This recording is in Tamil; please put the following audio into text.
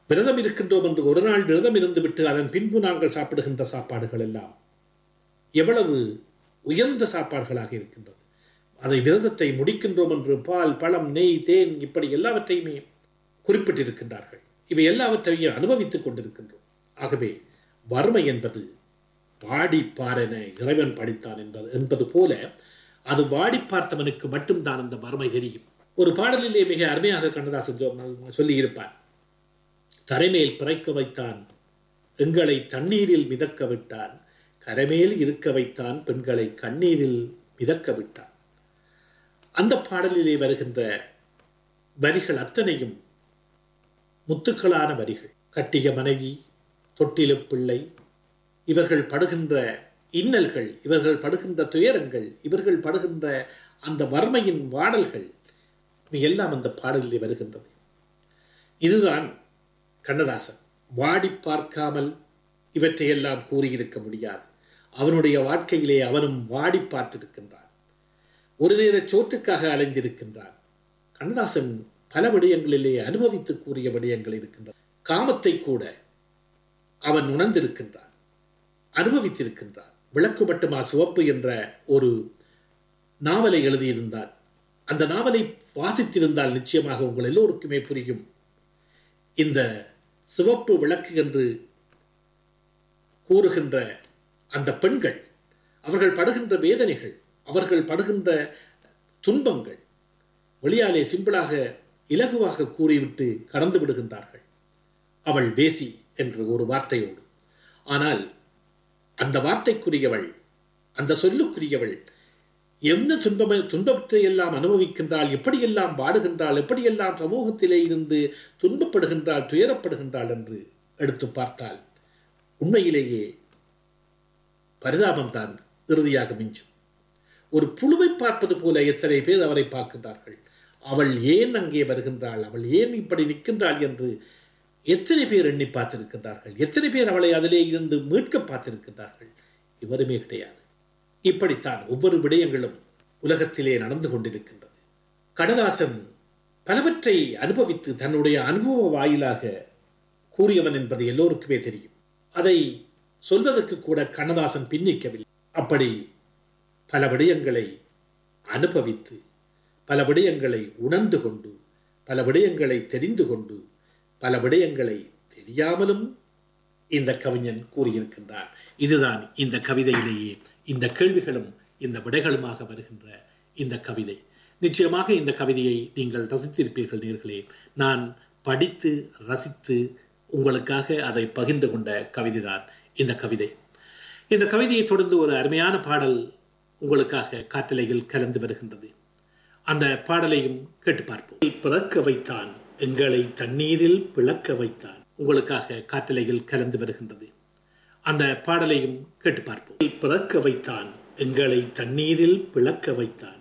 விரதம் இருக்கின்றோம் என்று ஒரு நாள் விரதம் இருந்துவிட்டு அதன் பின்பு நாங்கள் சாப்பிடுகின்ற சாப்பாடுகள் எல்லாம் எவ்வளவு உயர்ந்த சாப்பாடுகளாக இருக்கின்றது அதை விரதத்தை முடிக்கின்றோம் என்று பால் பழம் நெய் தேன் இப்படி எல்லாவற்றையுமே குறிப்பிட்டிருக்கின்றார்கள் இவை எல்லாவற்றையும் அனுபவித்துக் கொண்டிருக்கின்றோம் ஆகவே வறுமை என்பது வாடி பாரென இறைவன் படித்தான் என்பது என்பது போல அது வாடி பார்த்தவனுக்கு மட்டும்தான் அந்த வறுமை தெரியும் ஒரு பாடலிலே மிக அருமையாக கண்ணதாசன் சொ- சொல்லியிருப்பான் தரைமேல் பிறக்க வைத்தான் எங்களை தண்ணீரில் மிதக்க விட்டான் கரைமேல் இருக்க வைத்தான் பெண்களை கண்ணீரில் மிதக்க விட்டான் அந்த பாடலிலே வருகின்ற வரிகள் அத்தனையும் முத்துக்களான வரிகள் கட்டிய மனைவி தொட்டில பிள்ளை இவர்கள் படுகின்ற இன்னல்கள் இவர்கள் படுகின்ற துயரங்கள் இவர்கள் படுகின்ற அந்த வறுமையின் வாடல்கள் இவை எல்லாம் அந்த பாடலிலே வருகின்றது இதுதான் கண்ணதாசன் வாடி பார்க்காமல் இவற்றையெல்லாம் கூறியிருக்க முடியாது அவனுடைய வாழ்க்கையிலே அவனும் வாடி பார்த்திருக்கின்றான் ஒரு நேர சோற்றுக்காக அலைந்திருக்கின்றான் கண்ணதாசன் பல விடயங்களிலே அனுபவித்து கூறிய விடயங்கள் இருக்கின்றன காமத்தை கூட அவன் உணர்ந்திருக்கின்றான் அனுபவித்திருக்கின்றான் விளக்கு மட்டுமா சிவப்பு என்ற ஒரு நாவலை எழுதியிருந்தார் அந்த நாவலை வாசித்திருந்தால் நிச்சயமாக உங்கள் எல்லோருக்குமே புரியும் இந்த சிவப்பு விளக்கு என்று கூறுகின்ற அந்த பெண்கள் அவர்கள் படுகின்ற வேதனைகள் அவர்கள் படுகின்ற துன்பங்கள் வெளியாலே சிம்பிளாக இலகுவாக கூறிவிட்டு கடந்து விடுகின்றார்கள் அவள் வேசி என்று ஒரு வார்த்தையோடு ஆனால் அந்த வார்த்தைக்குரியவள் அந்த சொல்லுக்குரியவள் என்ன துன்பம துன்பத்தை எல்லாம் அனுபவிக்கின்றாள் எப்படியெல்லாம் வாடுகின்றாள் எப்படியெல்லாம் சமூகத்திலே இருந்து துன்பப்படுகின்றாள் துயரப்படுகின்றாள் என்று எடுத்து பார்த்தால் உண்மையிலேயே பரிதாபம்தான் இறுதியாக மிஞ்சும் ஒரு புழுவை பார்ப்பது போல எத்தனை பேர் அவரை பார்க்கின்றார்கள் அவள் ஏன் அங்கே வருகின்றாள் அவள் ஏன் இப்படி நிற்கின்றாள் என்று எத்தனை பேர் எண்ணி பார்த்திருக்கின்றார்கள் எத்தனை பேர் அவளை அதிலே இருந்து மீட்க பார்த்திருக்கின்றார்கள் இவருமே கிடையாது இப்படித்தான் ஒவ்வொரு விடயங்களும் உலகத்திலே நடந்து கொண்டிருக்கின்றது கண்ணதாசன் பலவற்றை அனுபவித்து தன்னுடைய அனுபவ வாயிலாக கூறியவன் என்பது எல்லோருக்குமே தெரியும் அதை சொல்வதற்கு கூட கண்ணதாசன் பின்னிக்கவில்லை அப்படி பல விடயங்களை அனுபவித்து பல விடயங்களை உணர்ந்து கொண்டு பல விடயங்களை தெரிந்து கொண்டு பல விடயங்களை தெரியாமலும் இந்த கவிஞன் கூறியிருக்கின்றார் இதுதான் இந்த கவிதையிலேயே இந்த கேள்விகளும் இந்த விடைகளுமாக வருகின்ற இந்த கவிதை நிச்சயமாக இந்த கவிதையை நீங்கள் ரசித்திருப்பீர்கள் நேர்களே நான் படித்து ரசித்து உங்களுக்காக அதை பகிர்ந்து கொண்ட கவிதைதான் இந்த கவிதை இந்த கவிதையை தொடர்ந்து ஒரு அருமையான பாடல் உங்களுக்காக காற்றலையில் கலந்து வருகின்றது அந்த பாடலையும் கேட்டு பார்ப்போம் பிறக்க வைத்தான் எங்களை தண்ணீரில் பிளக்க வைத்தான் உங்களுக்காக காற்றலையில் கலந்து வருகின்றது அந்த பாடலையும் கேட்டு பார்ப்போம் பிறக்க வைத்தான் எங்களை தண்ணீரில் பிளக்க வைத்தான்